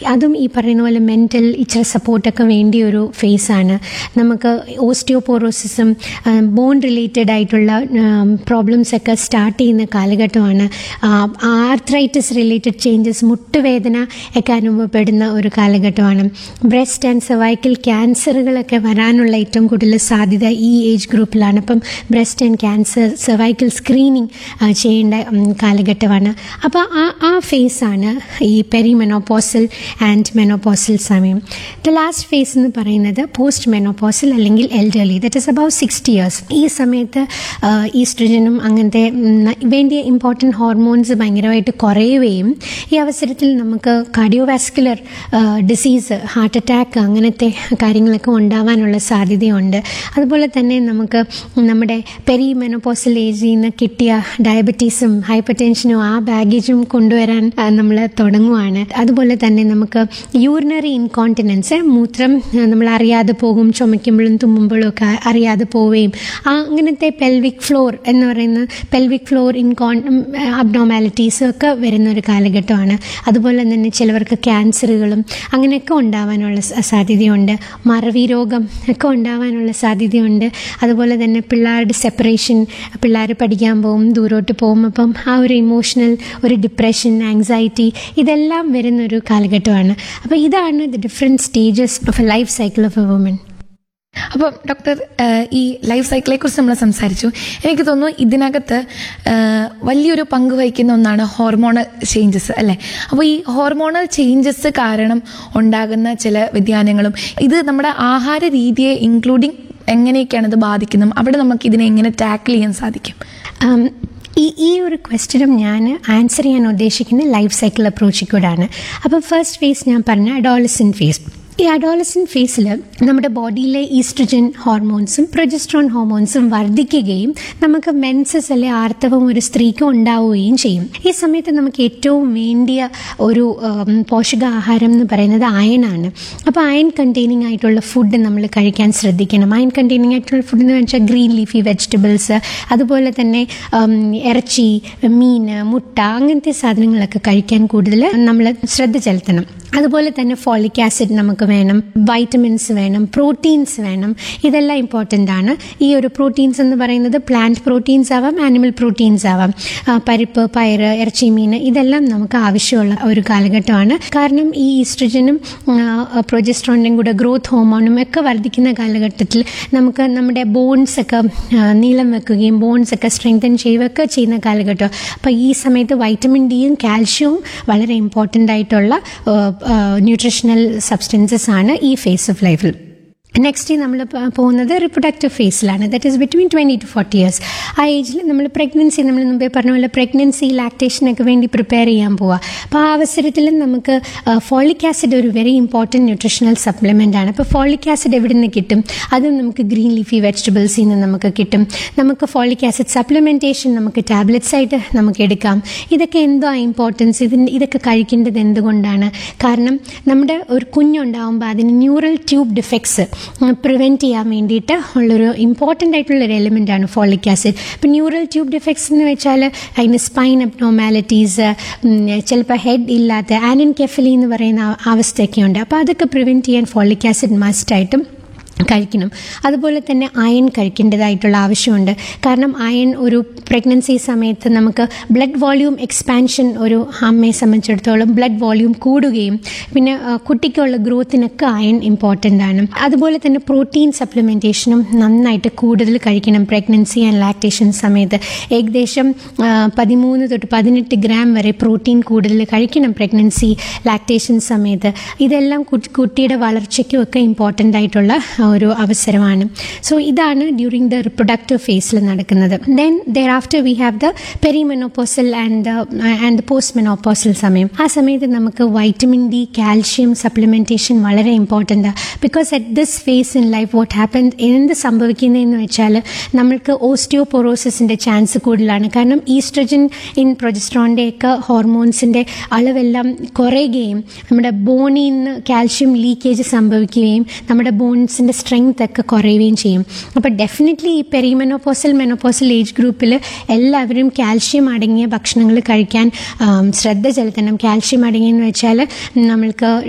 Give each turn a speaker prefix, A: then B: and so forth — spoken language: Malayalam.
A: അതും ഈ പറയുന്ന പോലെ മെൻ്റൽ ഇച്ചിരി സപ്പോർട്ടൊക്കെ വേണ്ടിയ ഒരു ഫേസാണ് നമുക്ക് ഓസ്റ്റിയോപോറോസിസും ബോൺ റിലേറ്റഡ് ആയിട്ടുള്ള പ്രോബ്ലംസ് ഒക്കെ സ്റ്റാർട്ട് ചെയ്യുന്ന കാലഘട്ടമാണ് ആർത്രൈറ്റിസ് റിലേറ്റഡ് ചേഞ്ചസ് മുട്ടുവേദന ഒക്കെ അനുഭവപ്പെടുന്ന ഒരു കാലഘട്ടമാണ് ബ്രസ്റ്റ് ആൻഡ് സർവൈക്കൽ ക്യാൻസറുകളൊക്കെ വരാനുള്ള ഏറ്റവും കൂടുതൽ സാധ്യത ഈ ഏജ് ഗ്രൂപ്പിലാണ് അപ്പം breast and cancer cervical screening ചെയ്യേണ്ട ഉം, കാലഘട്ടമാണ് അപ്പോൾ ആ ആ ഫേസാണ് ഈ പെരി മെനോപോസൽ ആൻഡ് മെനോപോസൽ സമയം ദ ലാസ്റ്റ് ഫേസ് എന്ന് പറയുന്നത് പോസ്റ്റ് മെനോപോസൽ അല്ലെങ്കിൽ elderly that is about sixty years ഈ സമയത്ത് ഈസ്ട്രജനും അങ്ങനത്തെ ഉം, വേണ്ടിയ ഇമ്പോർട്ടൻറ്റ് ഹോർമോൺസ് ഭയങ്കരമായിട്ട് കുറയുകയും ഈ അവസരത്തിൽ നമുക്ക് കാർഡിയോവാസ്കുലർ ഡിസീസ് ഹാർട്ട് അറ്റാക്ക് അങ്ങനത്തെ കാര്യങ്ങളൊക്കെ ഉണ്ടാവാനുള്ള സാധ്യതയുണ്ട് അതുപോലെ തന്നെ നമുക്ക് നമ്മുടെ പെരി മെനോപോസൽ ഏജിൽ നിന്ന് കിട്ടിയ ഡയബറ്റീസും ഹൈപ്പർ ടെൻഷനും ആ ബാഗേജും കൊണ്ടുവരാൻ നമ്മൾ തുടങ്ങുവാണ് അതുപോലെ തന്നെ നമുക്ക് യൂറിനറി ഇൻകോണ്ടിനൻസ് മൂത്രം നമ്മൾ അറിയാതെ പോകും ചുമയ്ക്കുമ്പോഴും തുമ്മുമ്പോഴും ഒക്കെ അറിയാതെ പോവുകയും ആ അങ്ങനത്തെ പെൽവിക് ഫ്ലോർ എന്ന് പറയുന്ന പെൽവിക് ഫ്ലോർ ഇൻകോൺ അബ്നോമാലിറ്റീസും ഒക്കെ വരുന്ന ഒരു കാലഘട്ടമാണ് അതുപോലെ തന്നെ ചിലവർക്ക് ക്യാൻസറുകളും അങ്ങനെയൊക്കെ ഉണ്ടാവാനുള്ള സ- സാധ്യതയുണ്ട് മറവി രോഗം ഒക്കെ ഉണ്ടാവാനുള്ള സാധ്യതയുണ്ട് അതുപോലെ തന്നെ പിള്ളേരുടെ സെപ്പറേഷൻ പിള്ളേർ പഠിക്കാൻ പോകും ദൂരോട്ട് പോകും അപ്പം ആ ഒരു ഇമോഷണൽ ഒരു ഡിപ്രഷൻ ആങ്സൈറ്റി ഇതെല്ലാം വരുന്നൊരു കാലഘട്ടമാണ് അപ്പോൾ ഇതാണ് the different stages of a life cycle of a woman
B: അപ്പം ഡോക്ടർ ഏഹ്, ഈ ലൈഫ് സൈക്കിളെ കുറിച്ച് നമ്മൾ സംസാരിച്ചു എനിക്ക് തോന്നുന്നു ഇതിനകത്ത് ഏഹ്, വലിയൊരു പങ്ക് വഹിക്കുന്ന ഒന്നാണ് ഹോർമോണൽ ചേഞ്ചസ് അല്ലേ അപ്പോൾ ഈ ഹോർമോണൽ ചേഞ്ചസ് കാരണം ഉണ്ടാകുന്ന ചില വ്യതിയാനങ്ങളും ഇത് നമ്മുടെ ആഹാര രീതിയെ ഇൻക്ലൂഡിങ് എങ്ങനെയൊക്കെയാണ് ഇത് ബാധിക്കുന്നത് അവിടെ നമുക്ക് ഇതിനെ എങ്ങനെ ടാക്കിൾ ചെയ്യാൻ സാധിക്കും
A: Um, ഈ ഈ ഒരു ക്വസ്റ്റ്യനും ഞാൻ ആൻസർ ചെയ്യാൻ ഉദ്ദേശിക്കുന്ന ലൈഫ് സൈക്കിൾ അപ്രോച്ചിൽ കൂടാണ് അപ്പോൾ ഫസ്റ്റ് ഫേസ് ഞാൻ പറഞ്ഞ അഡോളസൻ ഫേസ് ഈ അഡോളസൻ ഫേസിൽ നമ്മുടെ ബോഡിയിലെ ഈസ്ട്രജൻ ഹോർമോൺസും പ്രൊജസ്ട്രോൺ ഹോർമോൺസും വർദ്ധിക്കുകയും നമുക്ക് മെൻസസ് അല്ലെ ആർത്തവം ഒരു സ്ത്രീക്ക് ഉണ്ടാവുകയും ചെയ്യും ഈ സമയത്ത് നമുക്ക് ഏറ്റവും വേണ്ടിയ ഒരു ഉം, പോഷകാഹാരം എന്ന് പറയുന്നത് അയണാണ് അപ്പോൾ അയൺ കണ്ടെയ്നിങ് ആയിട്ടുള്ള ഫുഡ് നമ്മൾ കഴിക്കാൻ ശ്രദ്ധിക്കണം അയൺ കണ്ടെയ്നിങ് ആയിട്ടുള്ള ഫുഡ് എന്ന് വെച്ചാൽ ഗ്രീൻ ലീഫി വെജിറ്റബിൾസ് അതുപോലെ തന്നെ ഉം, ഇറച്ചി മീൻ മുട്ട അങ്ങനത്തെ സാധനങ്ങളൊക്കെ കഴിക്കാൻ കൂടുതൽ നമ്മൾ ശ്രദ്ധ ചെലുത്തണം അതുപോലെ തന്നെ ഫോളിക് ആസിഡ് നമുക്ക് വേണം വൈറ്റമിൻസ് വേണം പ്രോട്ടീൻസ് വേണം ഇതെല്ലാം ഇമ്പോർട്ടൻ്റ് ആണ് ഈ ഒരു പ്രോട്ടീൻസ് എന്ന് പറയുന്നത് പ്ലാന്റ് പ്രോട്ടീൻസ് ആവാം ആനിമൽ പ്രോട്ടീൻസ് ആവാം ആ, പരിപ്പ് പയറ് ഇറച്ചി മീൻ ഇതെല്ലാം നമുക്ക് ആവശ്യമുള്ള ഒരു കാലഘട്ടമാണ് കാരണം ഈ ഈസ്ട്രജനും പ്രൊജസ്ട്രോണിൻ്റെയും കൂടെ ഗ്രോത്ത് ഹോർമോണും ഒക്കെ വർദ്ധിക്കുന്ന കാലഘട്ടത്തിൽ നമുക്ക് നമ്മുടെ ബോൺസ് ഒക്കെ ആ, നീളം വെക്കുകയും ബോൺസ് ഒക്കെ സ്ട്രെങ്തൻ ചെയ്യുകയൊക്കെ ചെയ്യുന്ന കാലഘട്ടം അപ്പോൾ ഈ സമയത്ത് വൈറ്റമിൻ ഡിയും കാൽഷ്യവും വളരെ ഇമ്പോർട്ടൻ്റ് ആയിട്ടുള്ള ന്യൂട്രീഷണൽ സബ്സ്റ്റൻസസ് ആണ് ഈ ഫേസ് ഓഫ് ലൈഫിൽ നെക്സ്റ്റ് നമ്മൾ പോകുന്നത് റിപ്രൊഡക്റ്റീവ് ഫേസിലാണ് that is between twenty to forty years ആ ഏജിൽ നമ്മൾ പ്രഗ്നൻസി നമ്മൾ മുമ്പേ പറഞ്ഞ പോലെ പ്രഗ്നൻസി ലാക്ടേഷനൊക്കെ വേണ്ടി പ്രിപ്പയർ ചെയ്യാൻ പോവുക അപ്പോൾ ആ അവസരത്തിൽ നമുക്ക് ഫോളിക് ആസിഡ് ഒരു വെരി ഇമ്പോർട്ടൻറ്റ് ന്യൂട്രീഷണൽ സപ്ലിമെൻ്റ് ആണ് അപ്പോൾ ഫോളിക് ആസിഡ് എവിടെ നിന്ന് കിട്ടും അതും നമുക്ക് ഗ്രീൻ ലീഫി വെജിറ്റബിൾസിൽ നിന്ന് നമുക്ക് കിട്ടും നമുക്ക് ഫോളിക് ആസിഡ് സപ്ലിമെൻറ്റേഷൻ നമുക്ക് ടാബ്ലറ്റ്സ് ആയിട്ട് നമുക്ക് എടുക്കാം ഇതൊക്കെ എന്തോ ഇമ്പോർട്ടൻസ് ഇതിന് ഇതൊക്കെ കഴിക്കേണ്ടത് എന്തുകൊണ്ടാണ് കാരണം നമ്മുടെ ഒരു കുഞ്ഞുണ്ടാകുമ്പോൾ അതിന് ന്യൂറൽ ട്യൂബ് ഡിഫക്ട്സ് പ്രിവെൻറ്റ് ചെയ്യാൻ വേണ്ടിയിട്ട് ഉള്ളൊരു ഇമ്പോർട്ടൻ്റ് ആയിട്ടുള്ള ഒരു എലിമെൻ്റ് ആണ് ഫോളിക് ആസിഡ് ഇപ്പം ന്യൂറൽ ട്യൂബ് ഡിഫക്ട്സ് എന്ന് വെച്ചാൽ അതിന് സ്പൈൻ അബ്നോമാലിറ്റീസ് ചിലപ്പോൾ ഹെഡ് ഇല്ലാത്ത ആനൻ കെഫലി എന്ന് പറയുന്ന ആ- അവസ്ഥയൊക്കെ ഉണ്ട് അപ്പോൾ അതൊക്കെ പ്രിവെൻറ്റ് ചെയ്യാൻ ഫോളിക് ആസിഡ് മസ്റ്റായിട്ടും കഴിക്കണം അതുപോലെ തന്നെ അയൺ കഴിക്കേണ്ടതായിട്ടുള്ള ആവശ്യമുണ്ട് കാരണം അയൺ ഒരു പ്രഗ്നൻസി സമയത്ത് നമുക്ക് ബ്ലഡ് വോള്യൂം എക്സ്പാൻഷൻ ഒരു അമ്മയെ സംബന്ധിച്ചിടത്തോളം ബ്ലഡ് വോള്യൂം കൂടുകയും പിന്നെ ആ, കുട്ടിക്കുള്ള ഗ്രോത്തിനൊക്കെ അയൺ ഇമ്പോർട്ടൻ്റ് ആണ് അതുപോലെ തന്നെ പ്രോട്ടീൻ സപ്ലിമെൻറ്റേഷനും നന്നായിട്ട് കൂടുതൽ കഴിക്കണം പ്രഗ്നൻസി ആൻഡ് ലാക്ടേഷൻ സമയത്ത് ഏകദേശം ആ, പതിമൂന്ന് തൊട്ട് പതിനെട്ട് ഗ്രാം വരെ പ്രോട്ടീൻ കൂടുതൽ കഴിക്കണം പ്രഗ്നൻസി ലാക്ടേഷൻ സമയത്ത് ഇതെല്ലാം കുട്ടി- കുട്ടിയുടെ വളർച്ചയ്ക്കും ഒക്കെ ഇമ്പോർട്ടൻ്റ് ആയിട്ടുള്ള ഒരു അവസരമാണ് സോ ഇതാണ് ഡ്യൂറിങ് ദ റിപ്രൊഡക്റ്റീവ് ഫേസിൽ നടക്കുന്നത് then thereafter we have the perimenopausal and and post menopausal സമയം ആ സമയത്ത് നമുക്ക് വൈറ്റമിൻ ഡി കാൽഷ്യം സപ്ലിമെൻറ്റേഷൻ വളരെ important because at this phase in life what happen എന്ത് സംഭവിക്കുന്നതെന്ന് വെച്ചാൽ നമ്മൾക്ക് ഓസ്റ്റിയോപൊറോസിസിൻ്റെ ചാൻസ് കൂടുതലാണ് കാരണം ഈസ്ട്രജൻ ഇൻ പ്രൊജസ്ട്രോണിൻ്റെ ഒക്കെ ഹോർമോൺസിൻ്റെ അളവെല്ലാം കുറയുകയും നമ്മുടെ ബോണിൽ നിന്ന് കാൽഷ്യം ലീക്കേജ് സംഭവിക്കുകയും നമ്മുടെ ബോൺസിൻ്റെ സ്ട്രെങ്ത് ഒക്കെ കുറയുകയും ചെയ്യും അപ്പോൾ ഡെഫിനറ്റ്ലി ഈ പെരിമെനോപ്പോസൽ മെനോപ്പോസൽ ഏജ് ഗ്രൂപ്പിൽ എല്ലാവരും കാൽഷ്യം അടങ്ങിയ ഭക്ഷണങ്ങൾ കഴിക്കാൻ ആം, ശ്രദ്ധ ചെലുത്തണം കാൽഷ്യം അടങ്ങിയെന്ന് വെച്ചാൽ നമ്മൾക്ക്